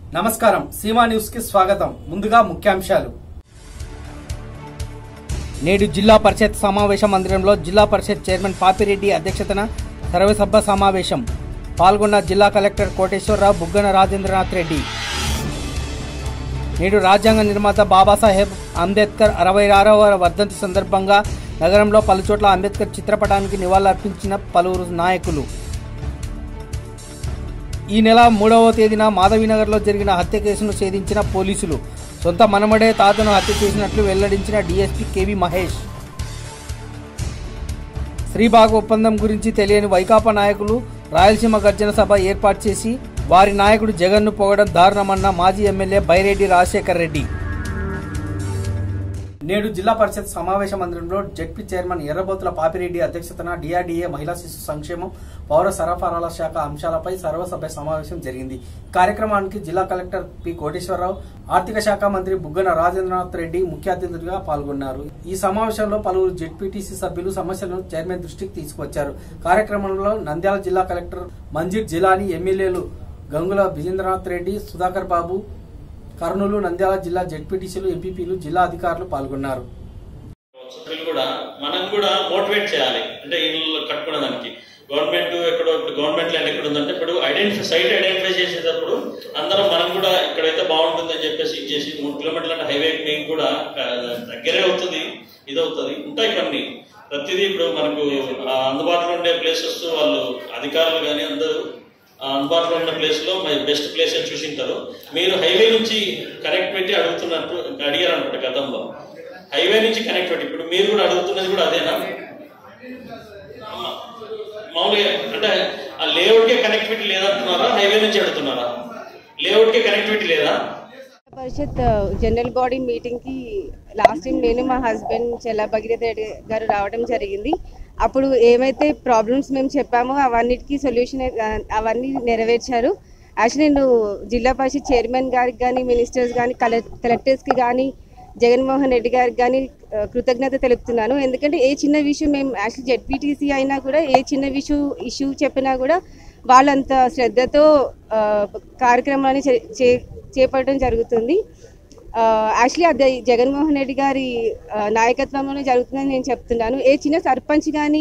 నమస్కారం సీమా న్యూస్ కి స్వాగతం ముందుగా ముఖ్యాంశాలు నేడు జిల్లా పరిషత్ సమావేశ మందిరంలో జిల్లా పరిషత్ చైర్మన్ పాపిరెడ్డి అధ్యక్షతన సర్వసభ సమావేశం పాల్గొన్న జిల్లా కలెక్టర్ కోటేశ్వరరావు బుగ్గన రాజేంద్రనాథ్ రెడ్డి నేడు రాజ్యాంగ నిర్మాత బాబాసాహెబ్ అంబేద్కర్ అరవై ఆరవ వర్ధంతి సందర్భంగా నగరంలో పలుచోట్ల అంబేద్కర్ చిత్రపటానికి నివాళులర్పించిన పలువురు నాయకులు ఈ నెల మూడవ తేదీన మాధవీనగర్లో జరిగిన హత్య కేసును ఛేదించిన పోలీసులు సొంత మనమడే తాతను హత్య చేసినట్లు వెల్లడించిన డీఎస్పీ కేవీ మహేష్ శ్రీబాగ్ ఒప్పందం గురించి తెలియని వైకాపా నాయకులు రాయలసీమ గర్జన సభ ఏర్పాటు చేసి వారి నాయకుడు జగన్ను పొగడం దారుణమన్న మాజీ ఎమ్మెల్యే బైరెడ్డి రాజశేఖర్ రెడ్డి నేడు జిల్లా పరిషత్ సమావేశ మందిరంలో జడ్పీ చైర్మన్ ఎర్రబోతుల పాపిరెడ్డి అధ్యక్షతన డిఆర్డీఏ మహిళా శిశు సంక్షేమం పౌర సరఫరాల శాఖ అంశాలపై సర్వసభ్య సమావేశం జరిగింది కార్యక్రమానికి జిల్లా కలెక్టర్ పి కోటేశ్వరరావు ఆర్థిక శాఖ మంత్రి బుగ్గన రాజేంద్రనాథ్ రెడ్డి ముఖ్య అతిథులుగా పాల్గొన్నారు ఈ సమావేశంలో పలువురు జెడ్పీటీసీ సభ్యులు సమస్యలను చైర్మన్ దృష్టికి తీసుకొచ్చారు కార్యక్రమంలో నంద్యాల జిల్లా కలెక్టర్ మంజీర్ జిలానీ ఎమ్మెల్యేలు గంగుల విజేంద్రనాథ్ రెడ్డి సుధాకర్ బాబు కర్నూలు నంద్యాల జిల్లా జెడ్పీటీసీలు ఎంపీపీలు జిల్లా అధికారులు పాల్గొన్నారు సభ్యులు కూడా మనం కూడా మోటివేట్ చేయాలి అంటే ఇల్లు కట్టుకోవడానికి గవర్నమెంట్ ఎక్కడో ఇప్పుడు గవర్నమెంట్ ల్యాండ్ ఎక్కడ ఉందంటే ఇప్పుడు ఐడెంటిఫై సైట్ ఐడెంటిఫై చేసేటప్పుడు అందరం మనం కూడా ఇక్కడైతే బాగుంటుందని చెప్పేసి ఇచ్చేసి మూడు కిలోమీటర్ల అంటే హైవే మెయిన్ కూడా ఆ, దగ్గరే అవుతుంది ఇది అవుతుంది ఉంటాయి కొన్ని ప్రతిదీ ఇప్పుడు మనకు ఆ, అందుబాటులో ఉండే ప్లేసెస్ వాళ్ళు అధికారులు కానీ అందరూ ఆ, అందుబాటులో ఉన్న ప్లేస్ లో బెస్ట్ ప్లేస్ అని చూసింటారు మీరు హైవే నుంచి కనెక్టివిటీ అడుగుతున్నట్టు అడిగారు అనుకుంటా గతంలో హైవే నుంచి కనెక్టివిటీ ఇప్పుడు మీరు కూడా అడుగుతున్నది కూడా అదేనా మామూలుగా అంటే ఆ లేఅవుట్ కే కనెక్టివిటీ లేదంటున్నారా హైవే నుంచి అడుగుతున్నారా లేఅవుట్ కే కనెక్టివిటీ లేదా పరిషత్ జనరల్ బాడీ మీటింగ్ కి లాస్ట్ టైం నేను మా హస్బెండ్ చెల్ల భగీరథ రెడ్డి గారు రావడం జరిగింది అప్పుడు ఏమైతే ప్రాబ్లమ్స్ మేము చెప్పామో అవన్నిటికీ సొల్యూషన్ అవన్నీ నెరవేర్చారు యాక్చువల్లీ నేను జిల్లా పరిషత్ చైర్మన్ గారికి కానీ మినిస్టర్స్ కానీ కలెక్టర్స్కి కానీ జగన్మోహన్ రెడ్డి గారికి కానీ ఆ, కృతజ్ఞత తెలుపుతున్నాను ఎందుకంటే ఏ చిన్న విషయం మేము యాక్చువల్లీ జెడ్పీటీసీ అయినా కూడా ఏ చిన్న విషయం ఇష్యూ చెప్పినా కూడా వాళ్ళంత శ్రద్ధతో ఆ, కార్యక్రమాన్ని చే- చే- చేపట్టడం జరుగుతుంది యాక్చువల్లీ అది జగన్మోహన్ రెడ్డి గారి ఆ, నాయకత్వంలోనే జరుగుతుందని నేను చెప్తున్నాను ఏ చిన్న సర్పంచ్ కానీ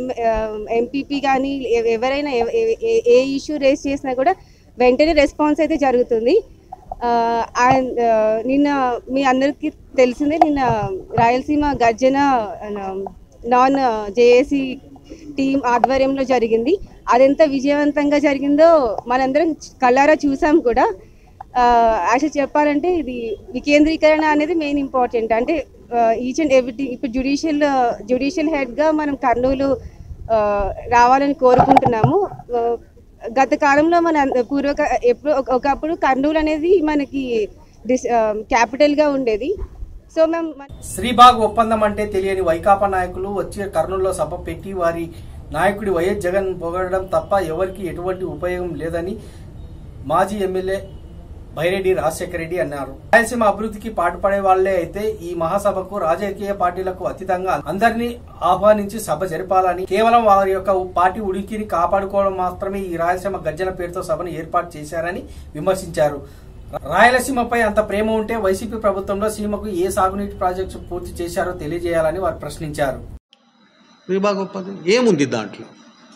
ఎంపీపీ కానీ ఎ- ఎవరైనా ఎవ- ఎ- ఏ- ఏ ఇష్యూ రేస్ చేసినా కూడా వెంటనే రెస్పాన్స్ అయితే జరుగుతుంది ఆ, అండ్, ఆ, నిన్న మీ అందరికీ తెలిసిందే నిన్న రాయలసీమ గర్జన నాన్ జేఏసీ టీం ఆధ్వర్యంలో జరిగింది అదెంత విజయవంతంగా జరిగిందో మనందరం కళ్ళారా చూసాం కూడా యాక్చువల్ చెప్పాలంటే ఇది వికేంద్రీకరణ అనేది మెయిన్ ఇంపార్టెంట్ అంటే ఈచ్ అండ్ ఎవ్రీ ఇప్పుడు జ్యుడిషియల్ జ్యుడిషియల్ హెడ్గా మనం కర్నూలు ఆ, రావాలని కోరుకుంటున్నాము ఆ, గత కాలంలో మన పూర్వక ఎప్పుడు ఒక- ఒకప్పుడు కర్నూలు అనేది మనకి డిస్ క్యాపిటల్గా ఉండేది సో మేము మన- శ్రీబాగ్ ఒప్పందం అంటే తెలియని వైకాపా నాయకులు వచ్చి కర్నూలులో సభ పెట్టి వారి నాయకుడి వైఎస్ జగన్ పొగడడం తప్ప ఎవరికి ఎటువంటి ఉపయోగం లేదని మాజీ ఎమ్మెల్యే బైరెడ్డి రాజశేఖర రెడ్డి అన్నారు రాయలసీమ అభివృద్ధికి పాటుపడే వాళ్లే అయితే ఈ మహాసభకు రాజకీయ పార్టీలకు అతీతంగా అందరినీ ఆహ్వానించి సభ జరపాలని కేవలం వారి యొక్క పార్టీ ఉడికిని కాపాడుకోవడం మాత్రమే ఈ రాయలసీమ గర్జన పేరుతో సభను ఏర్పాటు చేశారని విమర్శించారు రాయలసీమపై అంత ప్రేమ ఉంటే వైసీపీ ప్రభుత్వంలో సీమకు ఏ సాగునీటి ప్రాజెక్టు పూర్తి చేశారో తెలియజేయాలని వారు ప్రశ్నించారు విభాగ ఒప్పందం ఏముంది దాంట్లో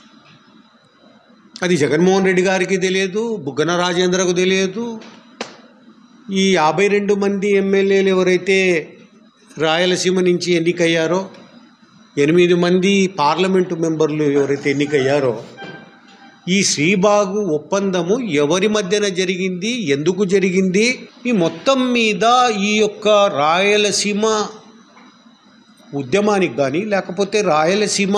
అది జగన్మోహన్ రెడ్డి గారికి తెలియదు బుగ్గన రాజేంద్రకు తెలియదు ఈ యాభై రెండు మంది ఎమ్మెల్యేలు ఎవరైతే రాయలసీమ నుంచి ఎన్నికయ్యారో ఎనిమిది మంది పార్లమెంటు మెంబర్లు ఎవరైతే ఎన్నికయ్యారో ఈ శ్రీబాగు ఒప్పందము ఎవరి మధ్యన జరిగింది ఎందుకు జరిగింది ఈ మొత్తం మీద ఈ యొక్క రాయలసీమ ఉద్యమానికి కానీ లేకపోతే రాయలసీమ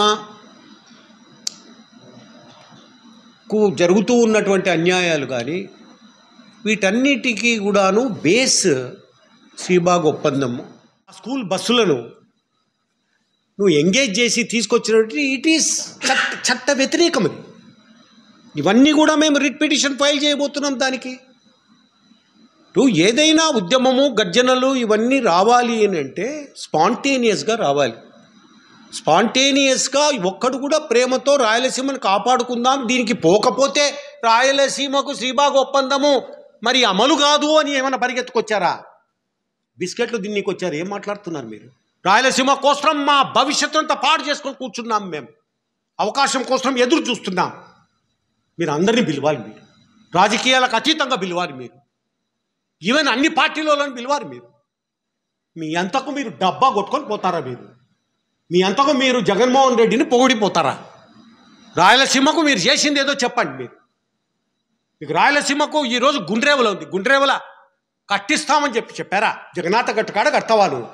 కు జరుగుతూ ఉన్నటువంటి అన్యాయాలు కానీ వీటన్నిటికీ కూడాను బేస్ శ్రీబాగ్ ఒప్పందము ఆ స్కూల్ బస్సులను నువ్వు ఎంగేజ్ చేసి తీసుకొచ్చినటువంటి ఇట్ ఈస్ చట్ట చట్ట వ్యతిరేకం అది ఇవన్నీ కూడా మేము రిట్ పిటిషన్ ఫైల్ చేయబోతున్నాం దానికి ఇప్పుడు ఏదైనా ఉద్యమము గర్జనలు ఇవన్నీ రావాలి అని అంటే స్పాంటేనియస్గా రావాలి స్పాంటేనియస్గా ఒక్కడు కూడా ప్రేమతో రాయలసీమను కాపాడుకుందాం దీనికి పోకపోతే రాయలసీమకు శ్రీబాగ్ ఒప్పందము మరి అమలు కాదు అని ఏమైనా పరిగెత్తుకొచ్చారా బిస్కెట్లు తిన్నీకి వచ్చారు ఏం మాట్లాడుతున్నారు మీరు రాయలసీమ కోసం మా భవిష్యత్తు అంతా పాడు చేసుకొని కూర్చున్నాం మేము అవకాశం కోసం ఎదురు చూస్తున్నాం మీరు అందరినీ పిలవాలి మీరు రాజకీయాలకు అతీతంగా పిలవాలి మీరు ఈవెన్ అన్ని పార్టీలను పిలవాలి మీరు మీ అంతకు మీరు డబ్బా కొట్టుకొని పోతారా మీరు మీ అంతకు మీరు జగన్మోహన్ రెడ్డిని పొగిడిపోతారా రాయలసీమకు మీరు చేసింది ఏదో చెప్పండి మీరు మీకు రాయలసీమకు ఈరోజు గుండ్రేవల ఉంది గుండ్రేవల కట్టిస్తామని చెప్పి చెప్పారా జగన్నాథ గట్టు కాడ కడతావా నువ్వు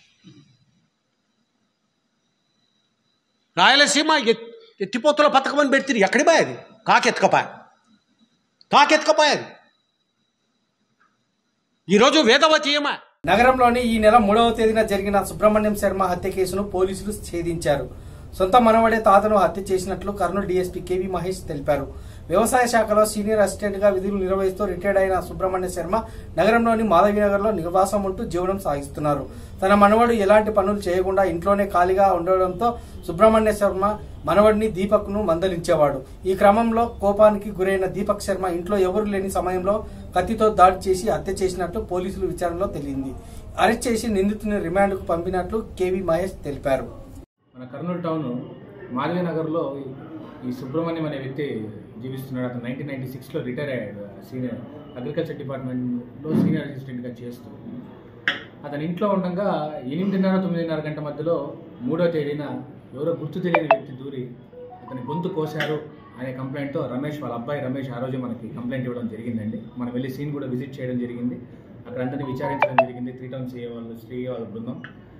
రాయలసీమ ఎత్- ఎత్తిపోతుల పథకం అని పెడితే ఎక్కడి పోయేది కాకెత్తుకపోయా కాకెత్తుకపోయేది ఈరోజు వేదవతి ఏమా నగరంలోని ఈ నెల మూడవ తేదీన జరిగిన సుబ్రహ్మణ్యం శర్మ హత్య కేసును పోలీసులు ఛేదించారు సొంత మనవడే తాతను హత్య చేసినట్లు కర్నూలు డీఎస్పీ కేవీ మహేష్ తెలిపారు వ్యవసాయ శాఖలో సీనియర్ అసిస్టెంట్ గా విధులు నిర్వహిస్తూ రిటైర్డ్ అయిన సుబ్రహ్మణ్య శర్మ నగరంలోని మాధవీనగర్ లో నివాసం ఉంటూ జీవనం సాగిస్తున్నారు తన మనవడు ఎలాంటి పనులు చేయకుండా ఇంట్లోనే ఖాళీగా ఉండడంతో సుబ్రహ్మణ్య శర్మ మనవడిని దీపక్ ను మందలించేవాడు ఈ క్రమంలో కోపానికి గురైన దీపక్ శర్మ ఇంట్లో ఎవరు లేని సమయంలో కత్తితో దాడి చేసి హత్య చేసినట్టు పోలీసులు విచారణలో తెలిసింది అరెస్ట్ చేసి నిందితుని రిమాండ్కు పంపినట్లు కేవీ మహేష్ తెలిపారు మన కర్నూలు టౌన్ మాధవి నగర్లో ఈ సుబ్రహ్మణ్యం అనే వ్యక్తి జీవిస్తున్నాడు అతను నైన్టీన్ నైన్టీ సిక్స్లో రిటైర్ అయ్యాడు సీనియర్ అగ్రికల్చర్ డిపార్ట్మెంట్లో సీనియర్ అసిస్టెంట్గా చేస్తూ అతని ఇంట్లో ఉండగా ఎనిమిదిన్నర తొమ్మిదిన్నర గంట మధ్యలో మూడో తేదీన ఎవరో గుర్తు తెలియని వ్యక్తి దూరి అతని గొంతు కోశారు అనే కంప్లైంట్తో రమేష్ వాళ్ళ అబ్బాయి రమేష్ ఆ రోజు మనకి కంప్లైంట్ ఇవ్వడం జరిగిందండి మనం వెళ్ళి సీన్ కూడా విజిట్ చేయడం జరిగింది అక్కడ అందరినీ విచారించడం జరిగింది త్రీ టౌన్ సిఏ వాళ్ళు శ్రీ వాళ్ళ బృందం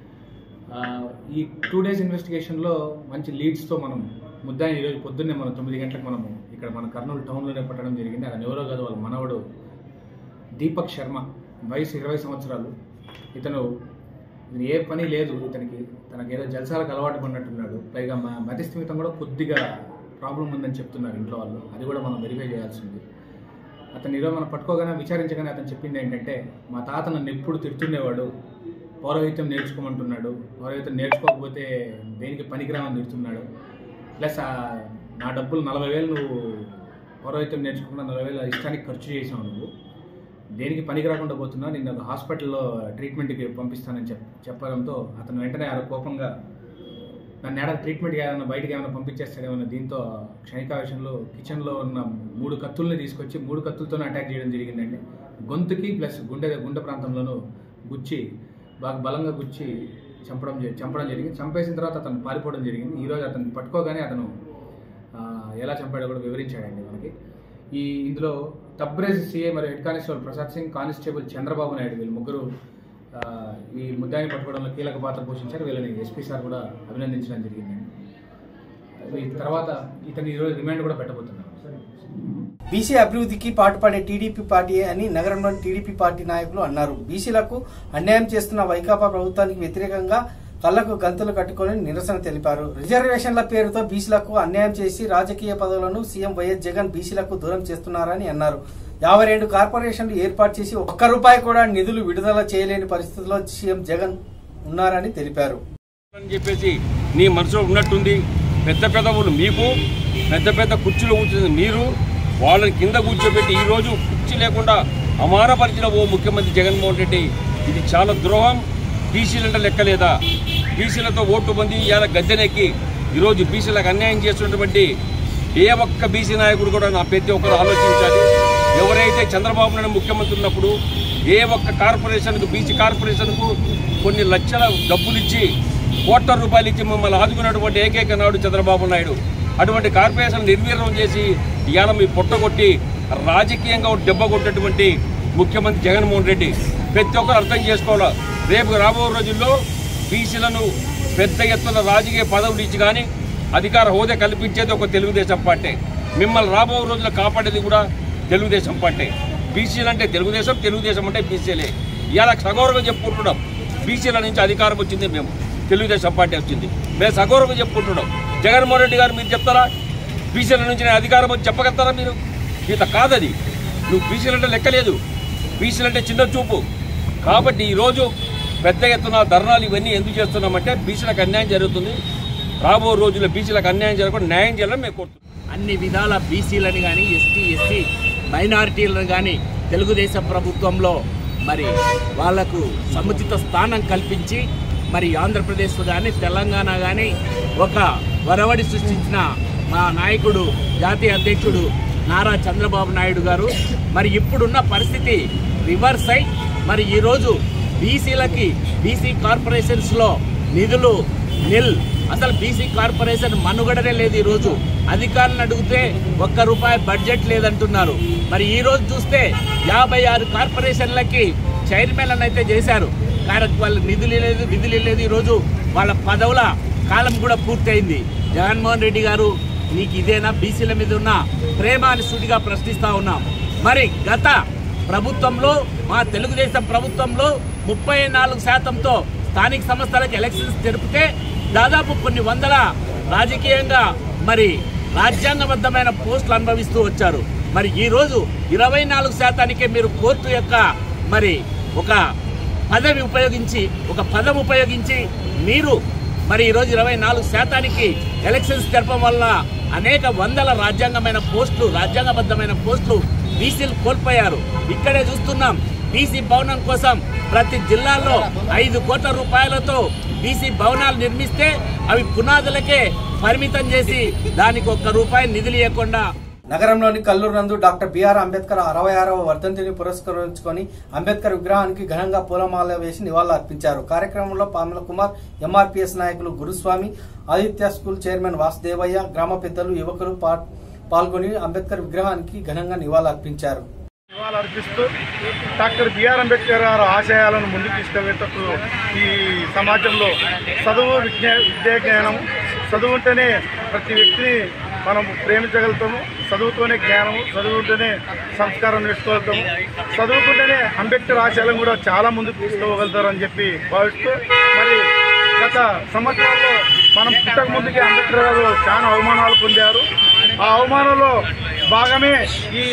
ఆ, ఈ టూ డేస్ ఇన్వెస్టిగేషన్లో మంచి లీడ్స్తో మనం ముద్దాయిని ఈరోజు పొద్దున్నే మనం తొమ్మిది గంటలకు మనము ఇక్కడ మన కర్నూలు టౌన్లోనే పట్టడం జరిగింది అతను ఎవరో కాదు వాళ్ళ మనవడు దీపక్ శర్మ వయసు ఇరవై సంవత్సరాలు ఇతను ఇతను ఏ పని లేదు ఇతనికి తనకి ఏదో జలసాలకు అలవాటు పడినట్టున్నాడు పైగా మ- మతిస్థిమితం కూడా కొద్దిగా ప్రాబ్లం ఉందని చెప్తున్నారు ఇంట్లో వాళ్ళు అది కూడా మనం వెరిఫై చేయాల్సి ఉంది అతను ఈరోజు మనం పట్టుకోగానే విచారించగానే అతను చెప్పింది ఏంటంటే మా తాత నన్ను ఎప్పుడు తిడుతుండేవాడు పౌరోహిత్యం నేర్చుకోమంటున్నాడు పౌరోహిత్యం నేర్చుకోకపోతే దేనికి పనికిరామని తిడుతున్నాడు ప్లస్ ఆ నా డబ్బులు నలభై వేలు నువ్వు పౌరోహిత్యం నేర్చుకున్న నలభై వేలు ఆ ఇష్టానికి ఖర్చు చేసావు నువ్వు దేనికి పనికి రాకుండా పోతున్నా నిన్న ఒక హాస్పిటల్లో ట్రీట్మెంట్కి పంపిస్తానని చెప్ చెప్పడంతో అతను వెంటనే ఆ కోపంగా నన్ను ఏడా ట్రీట్మెంట్కి ఏమైనా బయటికి ఏమైనా పంపించేస్తాడేమన్నా దీంతో క్షణికావేశంలో కిచెన్లో ఉన్న మూడు కత్తుల్ని తీసుకొచ్చి మూడు కత్తులతోనే అటాక్ చేయడం జరిగిందండి గొంతుకి ప్లస్ గుండె గుండె ప్రాంతంలోనూ గుచ్చి బాగా బలంగా గుచ్చి చంపడం జరి- చంపడం జరిగింది చంపేసిన తర్వాత అతను పారిపోవడం జరిగింది ఈరోజు అతను పట్టుకోగానే అతను ఆ, ఎలా చంపాడో కూడా వివరించాడండి మనకి ఈ ఇందులో తబ్రేజ్ సిఐ మరియు head constable Prasad Singh constable Chandrababu Naidu వీళ్ళు ముగ్గురు ఆ, ఈ ముద్దాయిని పట్టుకోవడంలో కీలక పాత్ర పోషించారు వీళ్ళని ఎస్పీ సార్ కూడా అభినందించడం జరిగిందండి ఈ తర్వాత ఇతను ఈరోజు రిమాండ్ కూడా పెట్టబోతున్నారు బీసీ అభివృద్ధికి పాటుపడే టీడీపీ పార్టీ అని నగరంలోని టీడీపీ పార్టీ నాయకులు అన్నారు బీసీలకు అన్యాయం చేస్తున్న వైకాపా ప్రభుత్వానికి వ్యతిరేకంగా కళ్లకు గంతులు కట్టుకొని నిరసన తెలిపారు రిజర్వేషన్ల పేరుతో బీసీలకు అన్యాయం చేసి రాజకీయ పదవులను సీఎం వైఎస్ జగన్ బీసీలకు దూరం చేస్తున్నారని అన్నారు యాభై రెండు కార్పొరేషన్లు ఏర్పాటు చేసి ఒక్క రూపాయి కూడా నిధులు విడుదల చేయలేని పరిస్థితిలో సీఎం జగన్ ఉన్నారని తెలిపారు అని చెప్పేసి నీ మనసులో ఉన్నట్టుంది పెద్ద పెద్దవులు మీకు పెద్ద పెద్ద కుర్చీలో కూర్చుంది మీరు వాళ్ళని కింద కూర్చోబెట్టి ఈరోజు కుర్చీ లేకుండా అమానపరిచిన ఓ ముఖ్యమంత్రి జగన్మోహన్ రెడ్డి ఇది చాలా ద్రోహం బీసీలంటే లెక్కలేదా బీసీలతో ఓటు పొంది ఇవాళ గద్దెనెక్కి ఈరోజు బీసీలకు అన్యాయం చేస్తున్నటువంటి ఏ ఒక్క బీసీ నాయకుడు కూడా నా ప్రతి ఒక్కరు ఆలోచించాలి ఎవరైతే చంద్రబాబు నాయుడు ముఖ్యమంత్రి ఉన్నప్పుడు ఏ ఒక్క కార్పొరేషన్కు బీసీ కార్పొరేషన్కు కొన్ని లక్షల డబ్బులు ఇచ్చి కోట్ల రూపాయలు ఇచ్చి మమ్మల్ని ఆదుకున్నటువంటి ఏకైక నాడు చంద్రబాబు నాయుడు అటువంటి కార్పొరేషన్ నిర్వీర్యం చేసి ఇవాళ మీ పొట్టగొట్టి రాజకీయంగా ఒక దెబ్బ కొట్టినటువంటి ముఖ్యమంత్రి జగన్మోహన్ రెడ్డి ప్రతి ఒక్కరు అర్థం చేసుకోవాలి రేపు రాబో రోజుల్లో బీసీలను పెద్ద ఎత్తున రాజకీయ పదవులు ఇచ్చి కానీ అధికార హోదా కల్పించేది ఒక తెలుగుదేశం పార్టీ మిమ్మల్ని రాబో రోజుల్లో కాపాడేది కూడా తెలుగుదేశం పార్టీ బీసీలు అంటే తెలుగుదేశం తెలుగుదేశం అంటే బీసీలే ఇలా సగౌరవంగా చెప్పుకుంటున్నాం బీసీల నుంచి అధికారం వచ్చింది మేము తెలుగుదేశం పార్టీ వచ్చింది మేము సగౌరవంగా చెప్పుకుంటున్నాం జగన్మోహన్ రెడ్డి గారు మీరు చెప్తారా బీసీల నుంచి నేను అధికారం వచ్చి చెప్పగలుగుతారా మీరు ఇంత కాదది నువ్వు బీసీలు అంటే లెక్కలేదు బీసీలు అంటే చిన్న చూపు కాబట్టి ఈరోజు పెద్ద ఎత్తున ధర్నాలు ఇవన్నీ ఎందుకు చేస్తున్నామంటే బీసీలకు అన్యాయం జరుగుతుంది రాబో రోజుల్లో బీసీలకు అన్యాయం జరగకుండా న్యాయం చేయాలని మేము కోరుతున్నాం అన్ని విధాల బీసీలను కానీ ఎస్టీ ఎస్సీ మైనారిటీలను కానీ తెలుగుదేశం ప్రభుత్వంలో మరి వాళ్లకు సముచిత స్థానం కల్పించి మరి ఆంధ్రప్రదేశ్ కానీ తెలంగాణ కానీ ఒక వరవడి సృష్టించిన మా నాయకుడు జాతీయ అధ్యక్షుడు నారా చంద్రబాబు నాయుడు గారు మరి ఇప్పుడున్న పరిస్థితి రివర్స్ అయి మరి ఈరోజు బీసీలకి బీసీ కార్పొరేషన్స్లో నిధులు నిల్ అసలు బీసీ కార్పొరేషన్ మనుగడనే లేదు ఈరోజు అధికారులను అడిగితే ఒక్క రూపాయి బడ్జెట్ లేదంటున్నారు మరి ఈ రోజు చూస్తే యాభై ఆరు కార్పొరేషన్లకి చైర్మన్ అయితే చేశారు కానీ వాళ్ళకి నిధులు లేదు విధులు లేదు ఈరోజు వాళ్ళ పదవుల కాలం కూడా పూర్తయింది జగన్మోహన్ రెడ్డి గారు నీకు ఇదేనా బీసీల మీద ఉన్న ప్రేమ అని సూటిగా ప్రశ్నిస్తా ఉన్నాం మరి గత ప్రభుత్వంలో మా తెలుగుదేశం ప్రభుత్వంలో ముప్పై నాలుగు శాతంతో స్థానిక సంస్థలకు ఎలక్షన్స్ జరిపితే దాదాపు కొన్ని వందల రాజకీయంగా మరి రాజ్యాంగబద్ధమైన పోస్టులు అనుభవిస్తూ వచ్చారు మరి ఈ రోజు ఇరవై నాలుగు శాతానికే మీరు కోర్టు యొక్క మరి ఒక పదవి ఉపయోగించి ఒక పదం ఉపయోగించి మీరు మరి ఈరోజు ఇరవై నాలుగు శాతానికి ఎలక్షన్స్ జరపడం వల్ల అనేక వందల రాజ్యాంగమైన పోస్టులు రాజ్యాంగబద్ధమైన పోస్టులు బీసీలు కోల్పోయారు ఇక్కడే చూస్తున్నాం బీసీ భవనం కోసం ప్రతి జిల్లాలో ఐదు కోట్ల రూపాయలతో బీసీ భవనాలు నిర్మిస్తే అవి పునాదులకే పరిమితం చేసి దానికి ఒక్క రూపాయి నిధులు ఇవ్వకుండా నగరంలోని కల్లూరు నందు డాక్టర్ బిఆర్ అంబేద్కర్ అరవై ఆరవ వర్ధంతిని పురస్కరించుకొని అంబేద్కర్ విగ్రహానికి ఘనంగా పూలమాల వేసి నివాళులర్పించారు కార్యక్రమంలో పామల కుమార్ ఎంఆర్పీఎస్ నాయకులు గురుస్వామి ఆదిత్య స్కూల్ చైర్మన్ వాసుదేవయ్య గ్రామ పెద్దలు యువకులు పా- పాల్గొని అంబేద్కర్ విగ్రహానికి ఘనంగా నివాళులర్పించారు అర్పిస్తూ డాక్టర్ బిఆర్ అంబేద్కర్ గారు ఆశయాలను ముందుకు తీసుకువెళ్తూ ఈ సమాజంలో చదువు విజ్ఞా విద్యా జ్ఞానం చదువు ఉంటేనే ప్రతి వ్యక్తిని మనం ప్రేమించగలుగుతాము చదువుతోనే జ్ఞానము చదువుకుంటేనే సంస్కారం నేర్చుకోగలుగుతాము చదువుకుంటేనే అంబేద్కర్ ఆశయాలను కూడా చాలా ముందుకు తీసుకోగలుగుతారని చెప్పి భావిస్తూ మరి గత సంవత్సరాల్లో మనం పుట్టక ముందుకే అంబేద్కర్ గారు చాలా అవమానాలు పొందారు ఆ అవమానంలో భాగమే ఈ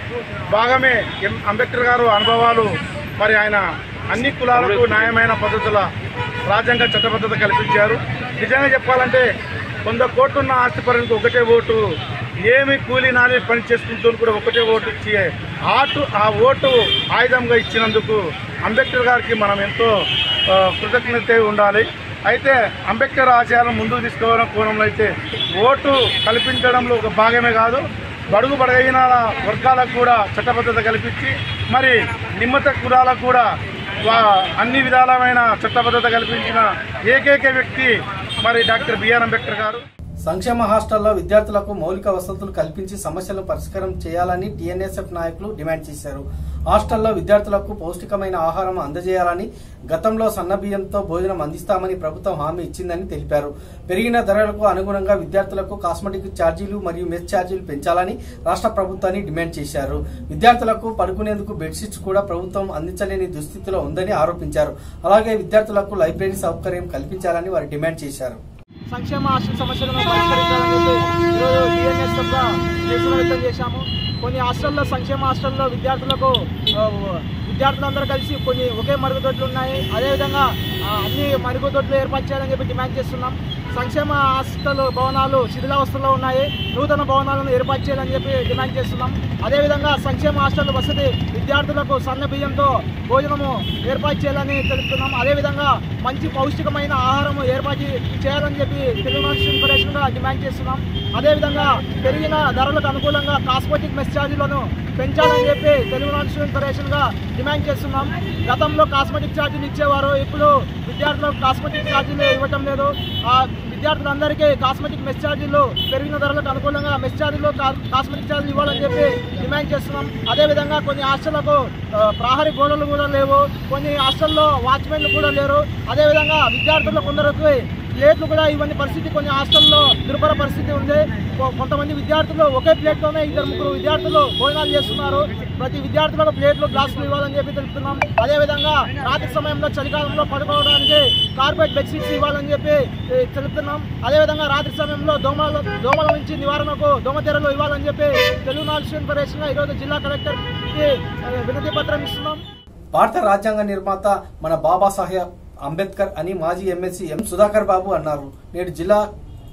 భాగమే ఎం- అంబేద్కర్ గారు అనుభవాలు మరి ఆయన అన్ని కులాలకు న్యాయమైన పద్ధతుల రాజ్యాంగ చట్టబద్ధత కల్పించారు నిజంగా చెప్పాలంటే వంద కోట్లున్న ఆస్తిపరులకు ఒకటే ఓటు ఏమి కూలీ నాలి పని చేసుకుంటూ కూడా ఒకటే ఓటు ఇచ్చి ఆటు ఆ ఓటు ఆయుధంగా ఇచ్చినందుకు అంబేద్కర్ గారికి మనం ఎంతో ఆ, కృతజ్ఞత ఉండాలి అయితే అంబేద్కర్ ఆశయాలను ముందుకు తీసుకోవడం కోణంలో అయితే ఓటు కల్పించడంలో ఒక భాగమే కాదు బడుగు బడగైన వర్గాలకు కూడా చట్టబద్ధత కల్పించి మరి నిమ్మత కులాలకు కూడా వా- అన్ని విధాలమైన చట్టబద్ధత కల్పించిన ఏకైక వ్యక్తి మరి డాక్టర్ బిఆర్ అంబేద్కర్ గారు సంక్షేమ హాస్టల్లో విద్యార్థులకు మౌలిక వసతులు కల్పించి సమస్యలను పరిష్కారం చేయాలని టీఎన్ఎస్ఎఫ్ నాయకులు డిమాండ్ చేశారు హాస్టల్లో విద్యార్థులకు పౌష్టికమైన ఆహారం అందజేయాలని గతంలో సన్న బియ్యంతో భోజనం అందిస్తామని ప్రభుత్వం హామీ ఇచ్చిందని తెలిపారు పెరిగిన ధరలకు అనుగుణంగా విద్యార్థులకు కాస్మెటిక్ ఛార్జీలు మరియు మెస్ ఛార్జీలు పెంచాలని రాష్ట్ర ప్రభుత్వాన్ని డిమాండ్ చేశారు విద్యార్థులకు పడుకునేందుకు బెడ్షీట్స్ కూడా ప్రభుత్వం అందించలేని దుస్థితిలో ఉందని ఆరోపించారు అలాగే విద్యార్థులకు లైబ్రరీ సౌకర్యం కల్పించాలని వారు డిమాండ్ చేశారు సంక్షేమ హాస్టల్ సమస్యలను పరిష్కరించాలని చెప్పి ఈరోజు టీఎన్ఎస్ఎఫ్గా నిరసన వ్యక్తం చేశాము కొన్ని హాస్టల్లో సంక్షేమ హాస్టల్లో విద్యార్థులకు ఆ, విద్యార్థులందరూ కలిసి కొన్ని ఒకే మరుగుదొడ్లు ఉన్నాయి అదేవిధంగా ఆ, అన్ని మరుగుదొడ్లు ఏర్పాటు చేయాలని చెప్పి డిమాండ్ చేస్తున్నాం సంక్షేమ హాస్టల్ భవనాలు శిథిలావస్థలో ఉన్నాయి నూతన భవనాలను ఏర్పాటు చేయాలని చెప్పి డిమాండ్ చేస్తున్నాం అదేవిధంగా సంక్షేమ హాస్టల్ వసతి విద్యార్థులకు సన్న బియ్యంతో భోజనము ఏర్పాటు చేయాలని తెలుపుతున్నాం అదేవిధంగా మంచి పౌష్టికమైన ఆహారం ఏర్పాటు చేయాలని చెప్పి తెలుగు నాట్స్ ఫెడరేషన్గా డిమాండ్ చేస్తున్నాం అదేవిధంగా పెరిగిన ధరలకు అనుకూలంగా కాస్మెటిక్ మెస్ ఛార్జీలను పెంచాలని చెప్పి తెలుగు నాట్స్ ఫెడరేషన్గా డిమాండ్ చేస్తున్నాం గతంలో కాస్మెటిక్ ఛార్జీలు ఇచ్చేవారు ఇప్పుడు విద్యార్థులకు కాస్మెటిక్ ఛార్జీలు ఇవ్వటం లేదు ఆ విద్యార్థులందరికీ కాస్మెటిక్ మెస్ ఛార్జీలు పెరిగిన ధరలకు అనుకూలంగా మెస్ ఛార్జీలు కా- కాస్మెటిక్ ఛార్జీలు ఇవ్వాలని చెప్పి డిమాండ్ చేస్తున్నాం అదేవిధంగా కొన్ని హాస్టళ్లకు ఆ, ప్రహరీ గోడలు కూడా లేవు కొన్ని హాస్టల్లో వాచ్మెన్లు కూడా లేరు అదేవిధంగా విద్యార్థులు కొందరికి ప్లేట్లు కూడా ఇవన్నీ పరిస్థితి కొన్ని హాస్టల్లో దుర్భర పరిస్థితి ఉంది కొ- కొంతమంది విద్యార్థులు ఒకే ప్లేట్లోనే ఇద్దరు ముగ్గురు విద్యార్థులు భోజనాలు చేస్తున్నారు ప్రతి విద్యార్థులకు ప్లేట్లు గ్లాసులు ఇవ్వాలని చెప్పి తెలుపుతున్నాం అదేవిధంగా రాత్రి సమయంలో చలికాలంలో పడుకోవడానికి కార్పెట్ బెడ్షీట్స్ ఇవ్వాలని చెప్పి ఏ, తెలుపుతున్నాం అదేవిధంగా రాత్రి సమయంలో దోమల దోమల నుంచి నివారణకు దోమతెరలు ఇవ్వాలని చెప్పి తెలుగు నాలుగు ఫెడరేషన్ ఈరోజు జిల్లా కలెక్టర్కి ఆ, వినతి పత్రం ఇస్తున్నాం భారత రాజ్యాంగ నిర్మాత మన బాబాసాహెబ్ అంబేద్కర్ అని మాజీ ఎమ్మెల్సీ ఎం సుధాకర్ బాబు అన్నారు నేడు జిల్లా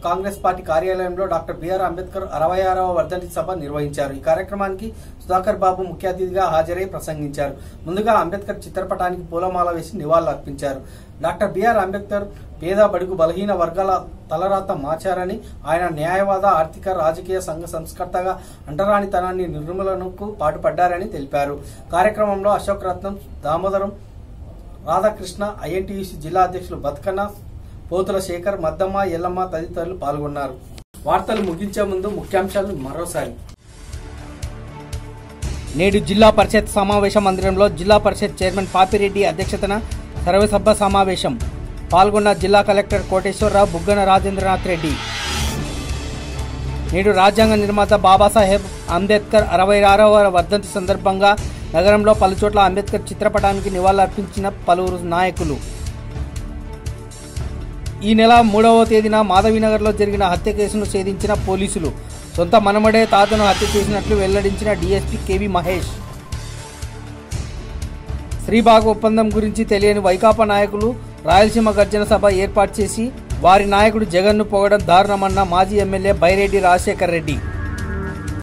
కాంగ్రెస్ పార్టీ కార్యాలయంలో డాక్టర్ బిఆర్ అంబేద్కర్ అరవై ఆరవ వర్ధంతి సభ నిర్వహించారు ఈ కార్యక్రమానికి సుధాకర్ బాబు ముఖ్య అతిథిగా హాజరై ప్రసంగించారు ముందుగా అంబేద్కర్ చిత్రపటానికి పూలమాల వేసి నివాళులర్పించారు డాక్టర్ బిఆర్ అంబేద్కర్ పేద బడుగు బలహీన వర్గాల తలరాత మార్చారని ఆయన న్యాయవాద ఆర్థిక రాజకీయ సంఘ సంస్కర్తగా అంటరానితనాన్ని నిర్మూలనకు పాటుపడ్డారని తెలిపారు కార్యక్రమంలో అశోక్ రత్నం దామోదరం రాధాకృష్ణ ఐఎన్టీయూసీ జిల్లా అధ్యక్షులు బతుకన్న పోతుల శేఖర్ మద్దమ్మ ఎల్లమ్మ తదితరులు పాల్గొన్నారు వార్తలు ముగించే ముందు ముఖ్యాంశాలు మరోసారి నేడు జిల్లా పరిషత్ సమావేశ మందిరంలో జిల్లా పరిషత్ చైర్మన్ పాపిరెడ్డి అధ్యక్షతన సర్వసభ సమావేశం పాల్గొన్న జిల్లా కలెక్టర్ కోటేశ్వరరావు బుగ్గన రాజేంద్రనాథ్ రెడ్డి నేడు రాజ్యాంగ నిర్మాత బాబాసాహెబ్ అంబేద్కర్ అరవై ఆరవ వర్ధంతి సందర్భంగా నగరంలో పలుచోట్ల అంబేద్కర్ చిత్రపటానికి నివాళులర్పించిన పలువురు నాయకులు ఈ నెల మూడవ తేదీన మాధవీనగర్లో జరిగిన హత్య కేసును ఛేదించిన పోలీసులు సొంత మనమడే తాతను హత్య చేసినట్లు వెల్లడించిన డీఎస్పీ కేవీ మహేష్ శ్రీబాగ్ ఒప్పందం గురించి తెలియని వైకాపా నాయకులు రాయలసీమ గర్జన సభ ఏర్పాటు చేసి వారి నాయకుడు జగన్ను పొగడం దారుణమన్న మాజీ ఎమ్మెల్యే బైరెడ్డి రాజశేఖర్ రెడ్డి